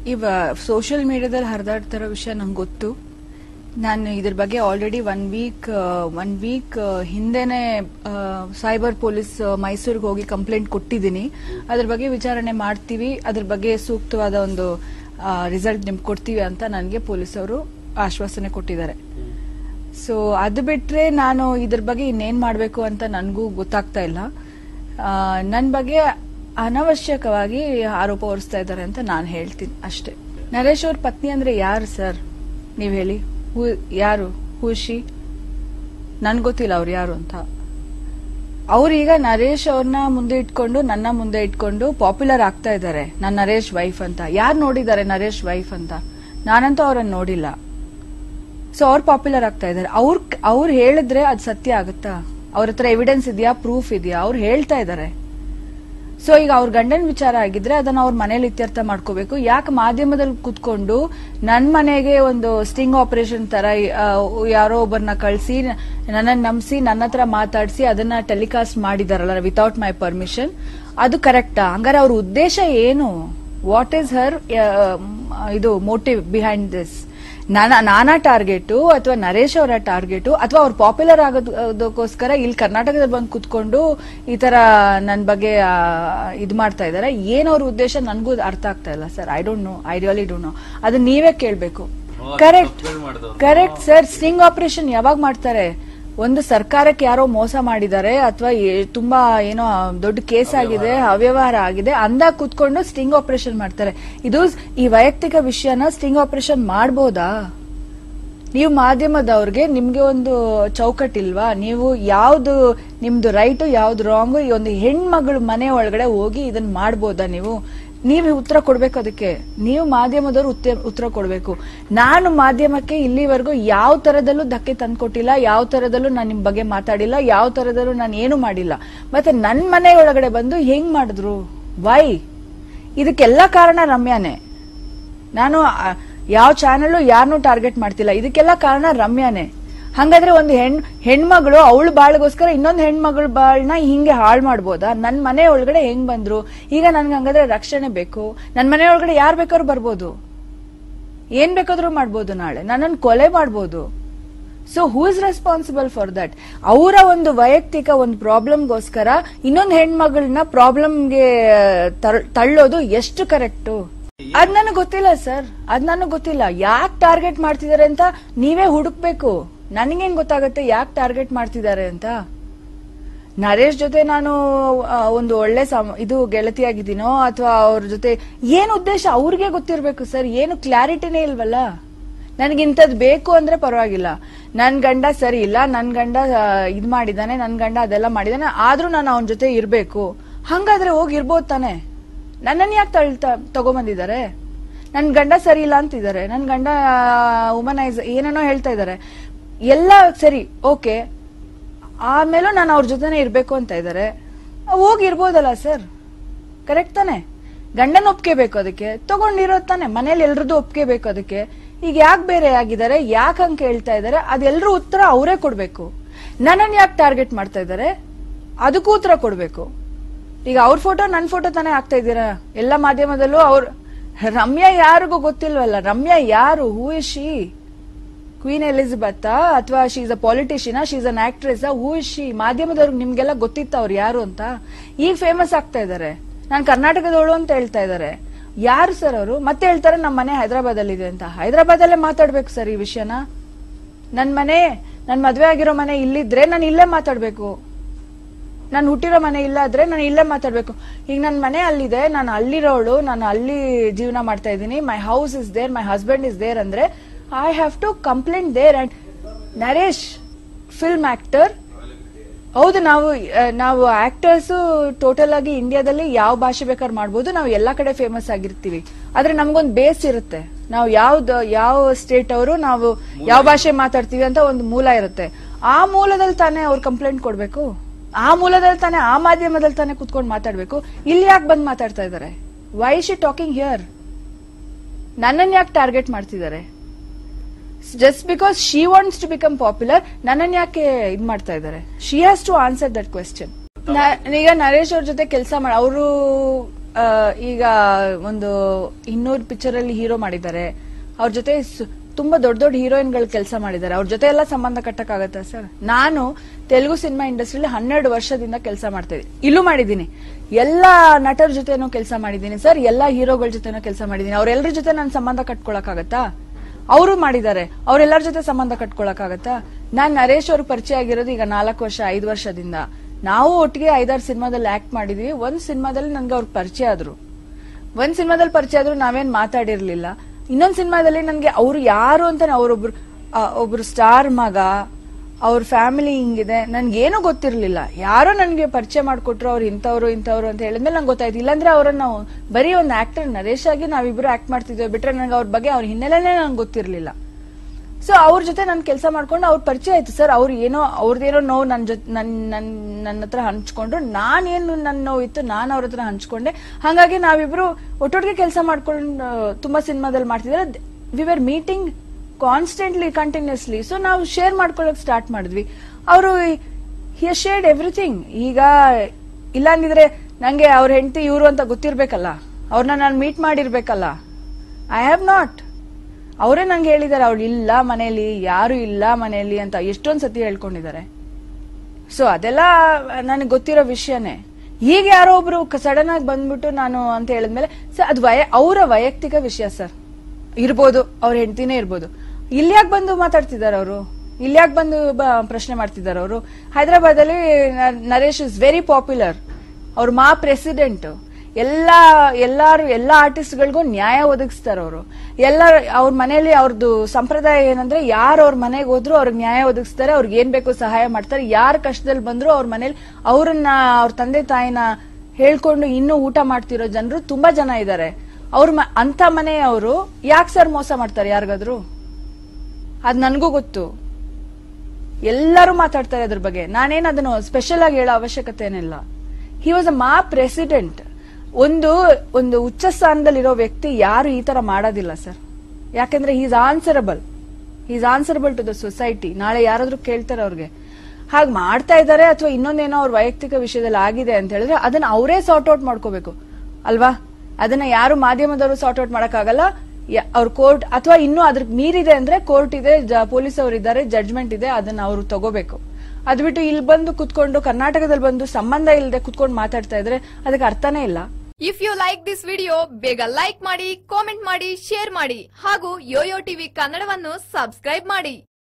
ಇವ ಸೋಷಿಯಲ್ ಮೀಡಿಯಾದಲ್ಲಿ ಹರಿದಾಡ್ತಿರೋ ವಿಷಯ ನಂಗೆ ಗೊತ್ತು ನಾನು ಇದ್ರ ಬಗ್ಗೆ already one week one week ಹಿಂದೆನೆ ಸೈಬರ್ ಪೊಲೀಸ್ ಮೈಸೂರಿಗೆ ಹೋಗಿ ಕಂಪ್ಲೇಂಟ್ ಕೊಟ್ಟಿದ್ದೀನಿ ಅದ್ರ ಬಗ್ಗೆ ವಿಚಾರಣೆ ಮಾಡ್ತೀವಿ ಅದ್ರ ಬಗ್ಗೆ ಸೂಕ್ತವಾದ ಒಂದು ರಿಸಲ್ಟ್ ನಿಮ್ಗೆ ಕೊಡ್ತೀವಿ ಅಂತ ನನಗೆ ಪೊಲೀಸವರು ಆಶ್ವಾಸನೆ ಕೊಟ್ಟಿದ್ದಾರೆ ಸೊ ಅದು ಬಿಟ್ರೆ ನಾನು ಇದ್ರ ಬಗ್ಗೆ ಇನ್ನೇನ್ ಮಾಡಬೇಕು ಅಂತ ನನಗೂ ಗೊತ್ತಾಗ್ತಾ ಇಲ್ಲ ನನ್ನ ಬಗ್ಗೆ ಅನವಶ್ಯಕವಾಗಿ ಆರೋಪ ಹೊರಿಸ್ತಾ ಇದ್ದಾರೆ ಅಂತ ನಾನು ಹೇಳ್ತೀನಿ ಅಷ್ಟೇ ನರೇಶ್ ಅವ್ರ ಪತ್ನಿ ಅಂದ್ರೆ ಯಾರು ಸರ್ ನೀವ್ ಹೇಳಿ ಹೂ- ಯಾರು ಹೂಶಿ ನನ್ಗೆ ಗೊತ್ತಿಲ್ಲ ಅವ್ರು ಯಾರು ಅಂತ ಅವ್ರೀಗ ನರೇಶ್ ಅವ್ರನ್ನ ಮುಂದೆ ಇಟ್ಕೊಂಡು ನನ್ನ ಮುಂದೆ ಇಟ್ಕೊಂಡು ಪಾಪ್ಯುಲರ್ ಆಗ್ತಾ ಇದ್ದಾರೆ ನನ್ನ ನರೇಶ್ ವೈಫ್ ಅಂತ ಯಾರು ನೋಡಿದ್ದಾರೆ ನರೇಶ್ ವೈಫ್ ಅಂತ ನಾನಂತೂ ಅವ್ರನ್ನ ನೋಡಿಲ್ಲ ಸೊ ಅವ್ರು ಪಾಪ್ಯುಲರ್ ಆಗ್ತಾ ಇದ್ದಾರೆ ಅವ್ರ ಅವ್ರು ಹೇಳಿದ್ರೆ ಅದು ಸತ್ಯ ಆಗುತ್ತಾ ಅವ್ರ ಹತ್ರ ಎವಿಡೆನ್ಸ್ ಇದೆಯಾ ಪ್ರೂಫ್ ಇದೆಯಾ ಅವ್ರು ಹೇಳ್ತಾ ಇದ್ದಾರೆ ಸೊ ಈಗ ಅವ್ರ ಗಂಡನ ವಿಚಾರ ಆಗಿದ್ರೆ ಅದನ್ನ ಅವ್ರ ಮನೇಲಿ ಇತ್ಯರ್ಥ ಮಾಡ್ಕೋಬೇಕು ಯಾಕೆ ಮಾಧ್ಯಮದಲ್ಲಿ ಕುತ್ಕೊಂಡು ನನ್ ಮನೆಗೆ ಒಂದು ಸ್ಟಿಂಗ್ ಆಪರೇಷನ್ ತರ ಆ, ಯಾರೋ ಒಬ್ಬರನ್ನ ಕಳಿಸಿ ನನ್ನ ನಂಬಿಸಿ ನನ್ನ ಹತ್ರ ಮಾತಾಡಿಸಿ ಅದನ್ನ ಟೆಲಿಕಾಸ್ಟ್ ಮಾಡಿದಾರಲ್ಲ ವಿತೌಟ್ ಮೈ ಪರ್ಮಿಷನ್ ಅದು ಕರೆಕ್ಟಾ ಹಂಗಾರೆ ಅವ್ರ ಉದ್ದೇಶ ಏನು ವಾಟ್ ಈಸ್ ಹರ್ ಇದು ಮೋಟಿವ್ ಬಿಹೈಂಡ್ ದಿಸ್ ನಾನ ನಾನಾ ಟಾರ್ಗೆಟು ಅಥವಾ ನರೇಶ್ ಅವರ ಟಾರ್ಗೆಟು ಅಥವಾ ಅವ್ರು ಪಾಪ್ಯುಲರ್ ಆಗೋದಕ್ಕೋಸ್ಕರ ಇಲ್ಲಿ ಕರ್ನಾಟಕದಲ್ಲಿ ಬಂದು ಕುತ್ಕೊಂಡು ಈ ತರ ನನ್ನ ಬಗ್ಗೆ ಆ, ಇದ್ ಮಾಡ್ತಾ ಇದಾರೆ ಏನ್ ಅವ್ರ ಉದ್ದೇಶ ನನ್ಗೂ ಅರ್ಥ ಆಗ್ತಾ ಇಲ್ಲ sir I don't know I really don't know ಅದನ್ನ ನೀವೇ ಕೇಳ್ಬೇಕು correct correct sir sting operation ಯಾವಾಗ ಮಾಡ್ತಾರೆ ಒಂದು ಸರ್ಕಾರಕ್ಕೆ ಯಾರೋ ಮೋಸ ಮಾಡಿದ್ದಾರೆ ಅಥವಾ ತುಂಬಾ ಏನೋ ದೊಡ್ಡ ಕೇಸ್ ಆಗಿದೆ ಅವ್ಯವಹಾರ ಆಗಿದೆ ಅಂದಾಗ ಕುತ್ಕೊಂಡು ಸ್ಟಿಂಗ್ ಆಪರೇಷನ್ ಮಾಡ್ತಾರೆ ಇದು ಈ ವೈಯಕ್ತಿಕ ವಿಷಯನ ಸ್ಟಿಂಗ್ ಆಪರೇಷನ್ ಮಾಡ್ಬೋದಾ ನೀವು ಮಾಧ್ಯಮದವ್ರಿಗೆ ನಿಮ್ಗೆ ಒಂದು ಚೌಕಟ್ಟಿಲ್ವಾ ನೀವು ಯಾವ್ದು ನಿಮ್ದು ರೈಟ್ ಯಾವ್ದು ರಾಂಗು ಈ ಒಂದು ಹೆಣ್ಮಗಳು ಮನೆ ಒಳಗಡೆ ಹೋಗಿ ಇದನ್ನ ಮಾಡ್ಬೋದಾ ನೀವು ನೀವು ಉತ್ತರ ಕೊಡ್ಬೇಕು ಅದಕ್ಕೆ ನೀವು ಮಾಧ್ಯಮದವ್ರು ಉತ್ತ- ಉತ್ತರ ಕೊಡ್ಬೇಕು ನಾನು ಮಾಧ್ಯಮಕ್ಕೆ ಇಲ್ಲಿವರೆಗೂ ಯಾವ ತರದಲ್ಲೂ ಧಕ್ಕೆ ತಂದ್ಕೊಟ್ಟಿಲ್ಲ ಯಾವ ತರದಲ್ಲೂ ನಾನು ನಿಮ್ ಬಗ್ಗೆ ಮಾತಾಡಿಲ್ಲ ಯಾವ ತರದಲ್ಲೂ ನಾನು ಏನು ಮಾಡಿಲ್ಲ ಮತ್ತೆ ನನ್ ಮನೆ ಒಳಗಡೆ ಬಂದು ಹೆಂಗ್ ಮಾಡಿದ್ರು ವೈ ಇದಕ್ಕೆಲ್ಲ ಕಾರಣ ರಮ್ಯಾನೇ ನಾನು ಆ, ಯಾವ ಚಾನಲ್ ಯಾರನ್ನೂ ಟಾರ್ಗೆಟ್ ಮಾಡ್ತಿಲ್ಲ ಇದಕ್ಕೆಲ್ಲ ಕಾರಣ ರಮ್ಯಾನೇ ಹಂಗಾದ್ರೆ ಒಂದು ಹೆಣ್ ಹೆಣ್ಮಗಳು ಅವಳ ಬಾಳ್ಗೋಸ್ಕರ ಇನ್ನೊಂದು ಹೆಣ್ಮಗಳ ಬಾಳ್ನ ಹಿಂಗೆ ಹಾಳು ಮಾಡ್ಬೋದಾ ನನ್ ಮನೆ ಒಳಗಡೆ ಹೆಂಗ್ ಬಂದ್ರು ಈಗ ನನ್ಗೆ ಹಂಗಾದ್ರೆ ರಕ್ಷಣೆ ಬೇಕು ನನ್ ಮನೆ ಒಳಗಡೆ ಯಾರ್ ಬೇಕಾದ್ರೂ ಬರ್ಬೋದು ಏನ್ ಬೇಕಾದ್ರೂ ಮಾಡ್ಬೋದು ನಾಳೆ ನನ್ನನ್ನು ಕೊಲೆ ಮಾಡ್ಬೋದು so who is responsible for that ಅವರ ಒಂದು ವೈಯಕ್ತಿಕ ಒಂದು ಪ್ರಾಬ್ಲಮ್ಗೋಸ್ಕರ ಇನ್ನೊಂದು ಹೆಣ್ಮಗಳನ್ನ ಪ್ರಾಬ್ಲಮ್ಗೆ ತಳ್ಳೋದು ಎಷ್ಟು ಕರೆಕ್ಟು ಅದ್ ನನಗೆ ಗೊತ್ತಿಲ್ಲ ಸರ್ ಅದ್ ನನಗೆ ಗೊತ್ತಿಲ್ಲ ಯಾಕೆ ಟಾರ್ಗೆಟ್ ಮಾಡ್ತಿದ್ದಾರೆ ಅಂತ ನೀವೇ ಹುಡುಕ್ಬೇಕು ನನಗೇನ್ ಗೊತ್ತಾಗುತ್ತೆ ಯಾಕೆ ಟಾರ್ಗೆಟ್ ಮಾಡ್ತಿದ್ದಾರೆ ಅಂತ ನರೇಶ್ ಜೊತೆ ನಾನು ಆ, ಒಂದು ಒಳ್ಳೆ ಸಮ- ಇದು ಗೆಳತಿಯಾಗಿದ್ದೀನೋ ಅಥವಾ ಅವ್ರ ಜೊತೆ ಏನ್ ಉದ್ದೇಶ ಅವ್ರಿಗೆ ಗೊತ್ತಿರ್ಬೇಕು ಸರ್ ಏನು ಕ್ಲಾರಿಟಿನೇ ಇಲ್ವಲ್ಲ ನನಗೆ ಇಂಥದ್ದು ಬೇಕು ಅಂದ್ರೆ ಪರವಾಗಿಲ್ಲ ನನ್ ಗಂಡ ಸರಿ ಇಲ್ಲ ನನ್ ಗಂಡ ಆ, ಇದ್ ಮಾಡಿದಾನೆ ನನ್ ಗಂಡ ಅದೆಲ್ಲ ಮಾಡಿದಾನೆ ಆದ್ರೂ ನಾನು ಅವನ ಜೊತೆ ಇರ್ಬೇಕು ಹಂಗಾದ್ರೆ ಹೋಗಿ ಇರ್ಬೋದು ತಾನೆ ನನ್ನನ್ನು ಯಾಕೆ ತಳ್ತಾ ತಗೊಂಬಂದಿದ್ದಾರೆ ನನ್ ಗಂಡ ಸರಿ ಇಲ್ಲ ಅಂತಿದ್ದಾರೆ ನನ್ ಗಂಡ ವುಮನೈಸ್ ಏನೇನೋ ಹೇಳ್ತಾ ಇದ್ದಾರೆ ಎಲ್ಲ ಸರಿ ಓಕೆ ಆಮೇಲೂ ನಾನು ಅವ್ರ ಜೊತೆನೆ ಇರ್ಬೇಕು ಅಂತ ಇದ್ದಾರೆ ಹೋಗಿ ಇರ್ಬೋದಲ್ಲ ಸರ್ ಕರೆಕ್ಟ್ ತಾನೆ ಗಂಡನ ಒಪ್ಕೆ ಬೇಕು ಅದಕ್ಕೆ ತಗೊಂಡಿರೋದ್ ತಾನೆ ಮನೇಲಿ ಎಲ್ರದ್ದು ಒಪ್ಕೆ ಬೇಕು ಅದಕ್ಕೆ ಈಗ ಯಾಕೆ ಬೇರೆ ಆಗಿದ್ದಾರೆ ಯಾಕೆ ಹಂಗೆ ಕೇಳ್ತಾ ಇದ್ದಾರೆ ಅದೆಲ್ಲರೂ ಉತ್ತರ ಅವರೇ ಕೊಡ್ಬೇಕು ನನ್ನನ್ನು ಯಾಕೆ ಟಾರ್ಗೆಟ್ ಮಾಡ್ತಾ ಇದ್ದಾರೆ ಅದಕ್ಕೂ ಉತ್ತರ ಕೊಡ್ಬೇಕು ಈಗ ಅವ್ರ ಫೋಟೋ ನನ್ನ ಫೋಟೋ ತಾನೇ ಹಾಕ್ತಾ ಇದ್ದೀರಾ ಎಲ್ಲ ಮಾಧ್ಯಮದಲ್ಲೂ ಅವ್ರ ರಮ್ಯಾ ಯಾರಿಗೂ ಗೊತ್ತಿಲ್ವಲ್ಲ ರಮ್ಯಾ ಯಾರು who is she Queen Elizabeth ಅಥವಾ she is a politician she is an actress who is she ಮಾಧ್ಯಮದವ್ರಿಗೆ ನಿಮ್ಗೆಲ್ಲ ಗೊತ್ತಿತ್ತ ಅವ್ರು ಯಾರು ಅಂತ ಈಗ ಫೇಮಸ್ ಆಗ್ತಾ ಇದ್ದಾರೆ ನಾನು ಕರ್ನಾಟಕದವಳು ಅಂತ ಹೇಳ್ತಾ ಇದ್ದಾರೆ ಯಾರು ಸರ್ ಅವರು ಮತ್ತೆ ಹೇಳ್ತಾರೆ ನಮ್ಮ ಮನೆ ಹೈದರಾಬಾದ್ ಅಲ್ಲಿ ಇದೆ ಅಂತ ಹೈದರಾಬಾದ್ ಅಲ್ಲೇ ಮಾತಾಡ್ಬೇಕು ಸರ್ ಈ ವಿಷಯನ ನನ್ ಮನೆ ನನ್ ಮದ್ವೆ ಆಗಿರೋ ಮನೆ ಇಲ್ಲಿದ್ರೆ ನಾನು ಇಲ್ಲೇ ಮಾತಾಡ್ಬೇಕು ನಾನು ಹುಟ್ಟಿರೋ ಮನೆ ಇಲ್ಲ ಆದ್ರೆ ನಾನು ಇಲ್ಲೇ ಮಾತಾಡ್ಬೇಕು ಈಗ ನನ್ನ ಮನೆ ಅಲ್ಲಿದೆ ನಾನು ಅಲ್ಲಿರೋಳು ನಾನು ಅಲ್ಲಿ ಜೀವನ ಮಾಡ್ತಾ ಇದ್ದೀನಿ my house is there my husband is there ಅಂದ್ರೆ I have to complaint there and Naresh film actor ಹೌದು ನಾವು ಆ, ನಾವು ಆಕ್ಟರ್ಸ್ ಟೋಟಲ್ ಆಗಿ ಇಂಡಿಯಾದಲ್ಲಿ ಯಾವ ಭಾಷೆ ಬೇಕಾದ್ರೆ ಮಾಡ್ಬೋದು ನಾವು ಎಲ್ಲಾ ಕಡೆ ಫೇಮಸ್ ಆಗಿರ್ತೀವಿ ಆದ್ರೆ ನಮ್ಗೊಂದು ಬೇಸ್ ಇರುತ್ತೆ ನಾವು ಯಾವ್ದು ಯಾವ ಸ್ಟೇಟ್ ಅವರು ನಾವು ಯಾವ ಭಾಷೆ ಮಾತಾಡ್ತೀವಿ ಅಂತ ಒಂದು ಮೂಲ ಇರುತ್ತೆ ಆ ಮೂಲದಲ್ಲಿ ತಾನೇ ಅವ್ರು ಕಂಪ್ಲೇಂಟ್ ಕೊಡ್ಬೇಕು ಆ ಮೂಲದಲ್ಲಿ ತಾನೇ ಆ ಮಾಧ್ಯಮದಲ್ಲಿ ತಾನೇ ಕುತ್ಕೊಂಡು ಮಾತಾಡ್ಬೇಕು ಇಲ್ಲಿ ಯಾಕೆ ಬಂದ್ ಮಾತಾಡ್ತಾ ಇದ್ದಾರೆ ವೈ ಶಿ ಟಾಕಿಂಗ್ ಹಿಯರ್ ನನ್ನನ್ನು ಯಾಕೆ ಟಾರ್ಗೆಟ್ ಮಾಡ್ತಿದ್ದಾರೆ just because she wants to become popular ನನ್ನನ್ನು ಯಾಕೆ ಇದ್ ಮಾಡ್ತಾ ಇದ್ದಾರೆ she has to answer that question ಈಗ ನರೇಶ್ ಅವ್ರ ಜೊತೆ ಕೆಲಸ ಮಾಡಿ ಅವರು ಆ, ಈಗ ಒಂದು ಇನ್ನೂರು ಪಿಕ್ಚರ್ ಅಲ್ಲಿ ಹೀರೋ ಮಾಡಿದ್ದಾರೆ ಅವ್ರ ಜೊತೆ ಸ್- ತುಂಬಾ ದೊಡ್ಡ ದೊಡ್ಡ ಹೀರೋಯಿನ್ ಗಳು ಕೆಲಸ ಮಾಡಿದ್ದಾರೆ ಅವ್ರ ಜೊತೆ ಎಲ್ಲ ಸಂಬಂಧ ಕಟ್ಟಕ್ಕಾಗತ್ತಾ ಸರ್ ನಾನು ತೆಲುಗು ಸಿನಿಮಾ ಇಂಡಸ್ಟ್ರಿಯಲ್ಲಿ ಹನ್ನೆರಡು ವರ್ಷದಿಂದ ಕೆಲಸ ಮಾಡ್ತಾ ಇದ್ದೀನಿ ಇಲ್ಲೂ ಮಾಡಿದ್ದೀನಿ ಎಲ್ಲಾ ನಟರ ಜೊತೆನೂ ಕೆಲಸ ಮಾಡಿದ್ದೀನಿ ಸರ್ ಎಲ್ಲಾ ಹೀರೋಗಳ ಜೊತೆನೂ ಕೆಲಸ ಮಾಡಿದ್ದೀನಿ ಅವ್ರೆಲ್ಲರ ಜೊತೆ ನಾನು ಸಂಬಂಧ ಕಟ್ಕೊಳಕ್ಕಾಗತ್ತಾ ಅವರು ಮಾಡಿದ್ದಾರೆ ಅವ್ರೆಲ್ಲರ ಜೊತೆ ಸಂಬಂಧ ಕಟ್ಕೊಳಕ್ಕಾಗತ್ತಾ ನಾನ್ ನರೇಶ್ ಅವ್ರಿಗೆ ಪರಿಚಯ ಆಗಿರೋದು ಈಗ ನಾಲ್ಕು ವರ್ಷ ಐದು ವರ್ಷದಿಂದ ನಾವು ಒಟ್ಟಿಗೆ ಐದಾರು ಸಿನಿಮಾದಲ್ಲಿ ಆಕ್ಟ್ ಮಾಡಿದ್ವಿ ಒಂದ್ ಸಿನಿಮಾದಲ್ಲಿ ನನ್ಗೆ ಅವ್ರಿಗೆ ಪರಿಚಯ ಆದ್ರು ಒಂದ್ ಸಿನಿಮಾದಲ್ಲಿ ಪರಿಚಯ ಆದ್ರೂ ನಾವೇನ್ ಮಾತಾಡಿರ್ಲಿಲ್ಲ ಇನ್ನೊಂದ್ ಸಿನಿಮಾದಲ್ಲಿ ನನ್ಗೆ ಅವ್ರು ಯಾರು ಅಂತ ಅವ್ರೊಬ್ರು ಆ, ಒಬ್ರು ಸ್ಟಾರ್ ಮಗ ಅವ್ರ ಫ್ಯಾಮಿಲಿ ಹಿಂಗಿದೆ ನನ್ಗೇನು ಗೊತ್ತಿರ್ಲಿಲ್ಲ ಯಾರೋ ನನ್ಗೆ ಪರಿಚಯ ಮಾಡ್ಕೊಟ್ರು ಅವ್ರು ಇಂಥವ್ರು ಇಂಥವ್ರು ಅಂತ ಹೇಳಿದ್ಮೇಲೆ ನಂಗೆ ಗೊತ್ತಾಯ್ತು ಇಲ್ಲಾಂದ್ರೆ ಅವ್ರನ್ನ ನಾವು ಬರೀ ಒಂದು ಆಕ್ಟರ್ ನರೇಶ್ ಆಗಿ ನಾವಿಬ್ರು ಆಕ್ಟ್ ಮಾಡ್ತಿದ್ವಿ ಬಿಟ್ರೆ ನಂಗೆ ಅವ್ರ ಬಗ್ಗೆ ಅವ್ರ ಹಿನ್ನೆಲೆನೇ ನಂಗೆ ಗೊತ್ತಿರ್ಲಿಲ್ಲ ಸೊ ಅವ್ರ ಜೊತೆ ನಾನು ಕೆಲಸ ಮಾಡ್ಕೊಂಡು ಅವ್ರ ಪರಿಚಯ ಆಯ್ತು ಸರ್ ಅವ್ರು ಏನೋ ಅವ್ರದ್ದೇನೋ ನೋವು ನನ್ನ ಜೊತೆ ನನ್ ನನ್ ನನ್ನ ಹತ್ರ ಹಂಚ್ಕೊಂಡ್ರು ನಾನೇನು ನನ್ನ ನೋವು ಇತ್ತು ನಾನು ಅವ್ರ ಹತ್ರ ಹಂಚ್ಕೊಂಡೆ ಹಾಗಾಗಿ ನಾವಿಬ್ರು ಒಟ್ಟೊಟ್ಟಿಗೆ ಕೆಲಸ ಮಾಡ್ಕೊಂಡು ಆ, ತುಂಬಾ ಸಿನಿಮಾದಲ್ಲಿ ಮಾಡ್ತಿದ್ರೆ we are meeting constantly continuously so ನಾವು ಶೇರ್ ಮಾಡ್ಕೊಳಕ್ ಸ್ಟಾರ್ಟ್ ಮಾಡಿದ್ವಿ ಅವರು ಹಿ ಶೇರ್ಡ್ ಎವ್ರಿಥಿಂಗ್ ಈಗ ಇಲ್ಲ ಅಂದಿದ್ರೆ ನಂಗೆ ಅವ್ರ ಹೆಂಡತಿ ಇವರು ಅಂತ ಗೊತ್ತಿರ್ಬೇಕಲ್ಲ ಅವ್ರನ್ನ ನಾನು ಮೀಟ್ ಮಾಡಿರ್ಬೇಕಲ್ಲ ಐ ಹ್ಯಾವ್ ನಾಟ್ ಅವರೇ ನಂಗೆ ಹೇಳಿದ್ದಾರೆ ಅವ್ಳು ಇಲ್ಲ ಮನೆಯಲ್ಲಿ ಯಾರು ಇಲ್ಲ ಮನೆಯಲ್ಲಿ ಅಂತ ಎಷ್ಟೊಂದ್ ಸತಿ ಹೇಳ್ಕೊಂಡಿದ್ದಾರೆ ಸೊ ಅದೆಲ್ಲ ನನಗೆ ಗೊತ್ತಿರೋ ವಿಷಯನೇ ಈಗ ಯಾರೋ ಒಬ್ರು ಸಡನ್ ಆಗಿ ಬಂದ್ಬಿಟ್ಟು ನಾನು ಅಂತ ಹೇಳಿದ್ಮೇಲೆ ಸರ್ ಅದು ವಯ ಅವರ ವೈಯಕ್ತಿಕ ವಿಷಯ ಸರ್ ಇರ್ಬೋದು ಅವ್ರ ಹೆಂಡತಿನೇ ಇರ್ಬೋದು ಇಲ್ಯಾಕ್ ಬಂದು ಮಾತಾಡ್ತಿದ್ದಾರೆ ಅವರು ಇಲ್ಯಾಕ್ ಬಂದು ಬ- ಪ್ರಶ್ನೆ ಮಾಡ್ತಿದ್ದಾರೆ ಅವರು ಹೈದರಾಬಾದ್ ಅಲ್ಲಿ ನರೇಶ್ ಇಸ್ ವೆರಿ ಪಾಪ್ಯುಲರ್ ಅವ್ರ ಮಾ ಪ್ರೆಸಿಡೆಂಟ್ ಎಲ್ಲಾ ಎಲ್ಲಾರು ಎಲ್ಲಾ ಆರ್ಟಿಸ್ಟ್ಗಳಿಗೂ ನ್ಯಾಯ ಒದಗಿಸ್ತಾರ ಅವರು ಎಲ್ಲ ಅವ್ರ ಮನೆಯಲ್ಲಿ ಅವ್ರದ್ದು ಸಂಪ್ರದಾಯ ಏನಂದ್ರೆ ಯಾರು ಅವ್ರ ಮನೆಗೆ ಹೋದ್ರು ಅವ್ರಿಗೆ ನ್ಯಾಯ ಒದಗಿಸ್ತಾರೆ ಅವ್ರಿಗೆ ಏನ್ ಬೇಕು ಸಹಾಯ ಮಾಡ್ತಾರೆ ಯಾರ ಕಷ್ಟದಲ್ಲಿ ಬಂದ್ರು ಅವ್ರ ಮನೇಲಿ ಅವ್ರನ್ನ ಅವ್ರ ತಂದೆ ತಾಯಿನ ಹೇಳ್ಕೊಂಡು ಇನ್ನೂ ಊಟ ಮಾಡ್ತಿರೋ ಜನರು ತುಂಬಾ ಜನ ಇದ್ದಾರೆ ಅವ್ರ ಮ- ಅಂತ ಮನೆಯವರು ಯಾಕೆ ಸರ್ ಮೋಸ ಮಾಡ್ತಾರೆ ಯಾರಿಗಾದ್ರು ಅದ್ ನನ್ಗೂ ಗೊತ್ತು ಎಲ್ಲರೂ ಮಾತಾಡ್ತಾರೆ ಅದ್ರ ಬಗ್ಗೆ ನಾನೇನ್ ಅದನ್ನು ಸ್ಪೆಷಲ್ ಆಗಿ ಹೇಳೋ ಅವಶ್ಯಕತೆ ಏನಿಲ್ಲ ಹಿ ವಾಸ್ ಅ ಮಾ ಪ್ರೆಸಿಡೆಂಟ್ ಒಂದು ಒಂದು ಉಚ್ಚ ಸ್ಥಾನದಲ್ಲಿರೋ ವ್ಯಕ್ತಿ ಯಾರು ಈ ತರ ಮಾಡೋದಿಲ್ಲ ಸರ್ ಯಾಕಂದ್ರೆ is answerable is answerable to the society ನಾಳೆ ಯಾರಾದ್ರೂ ಕೇಳ್ತಾರೆ ಅವ್ರಿಗೆ ಹಾಗೆ ಮಾಡ್ತಾ ಇದ್ದಾರೆ ಅಥವಾ ಇನ್ನೊಂದೇನೋ ಅವ್ರ ವೈಯಕ್ತಿಕ ವಿಷಯದಲ್ಲಿ ಆಗಿದೆ ಅಂತ ಹೇಳಿದ್ರೆ ಅದನ್ನ ಅವರೇ ಸಾರ್ಟ್ ಔಟ್ ಮಾಡ್ಕೋಬೇಕು ಅಲ್ವಾ ಅದನ್ನ ಯಾರು ಮಾಧ್ಯಮದವರು ಸಾರ್ಟ್ ಔಟ್ ಮಾಡಕ್ಕಾಗಲ್ಲ ಯ- ಅವ್ರ ಕೋರ್ಟ್ ಅಥವಾ ಇನ್ನೂ ಅದ್ರ ಮೀರಿದೆ ಅಂದ್ರೆ ಕೋರ್ಟ್ ಇದೆ ಪೊಲೀಸ್ ಅವರು ಇದ್ದಾರೆ ಜಡ್ಜ್ಮೆಂಟ್ ಇದೆ ಅದನ್ನ ಅವರು ತಗೋಬೇಕು ಅದ್ ಬಿಟ್ಟು ಇಲ್ಲಿ ಬಂದು ಕುತ್ಕೊಂಡು ಕರ್ನಾಟಕದಲ್ಲಿ ಬಂದು ಸಂಬಂಧ ಇಲ್ಲದೆ ಕುತ್ಕೊಂಡು ಮಾತಾಡ್ತಾ ಇದ್ರೆ ಅದಕ್ಕೆ ಅರ್ಥನೇ ಇಲ್ಲ if you like this video ಬೇಗ ಲೈಕ್ ಮಾಡಿ ಕಾಮೆಂಟ್ ಮಾಡಿ ಶೇರ್ ಮಾಡಿ ಹಾಗೂ ಯೋಯೋ ಟಿವಿ ಕನ್ನಡವನ್ನು ಸಬ್ಸ್ಕ್ರೈಬ್ ಮಾಡಿ